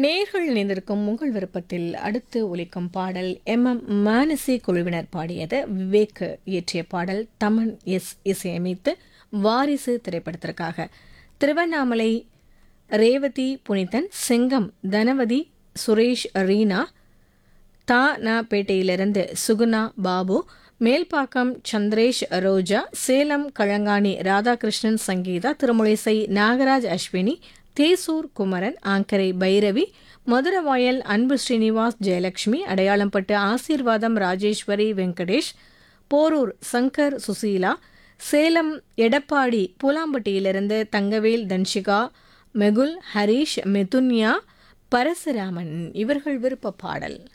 நேர்கள் இணைந்திருக்கும் உங்கள் விருப்பத்தில் அடுத்து ஒலிக்கும் பாடல் எம் எம் மானசி குழுவினர் பாடியது விவேக் இயற்றிய பாடல் தமன் எஸ் இசையமைத்து வாரிசு திரைப்படத்திற்காக திருவண்ணாமலை ரேவதி புனிதன் செங்கம் தனவதி சுரேஷ் ரீனா தா நா பேட்டையிலிருந்து சுகுணா பாபு மேல்பாக்கம் சந்திரேஷ் ரோஜா சேலம் கழங்காணி ராதாகிருஷ்ணன் சங்கீதா திருமுழிசை நாகராஜ் அஸ்வினி தேசூர் குமரன் ஆங்கரை பைரவி மதுரவாயல் அன்பு ஸ்ரீனிவாஸ் ஜெயலட்சுமி அடையாளம்பட்டு ஆசீர்வாதம் ராஜேஸ்வரி வெங்கடேஷ் போரூர் சங்கர் சுசீலா சேலம் எடப்பாடி பூலாம்பட்டியிலிருந்து தங்கவேல் தன்ஷிகா மெகுல் ஹரீஷ் மிதுன்யா பரசுராமன் இவர்கள் விருப்ப பாடல்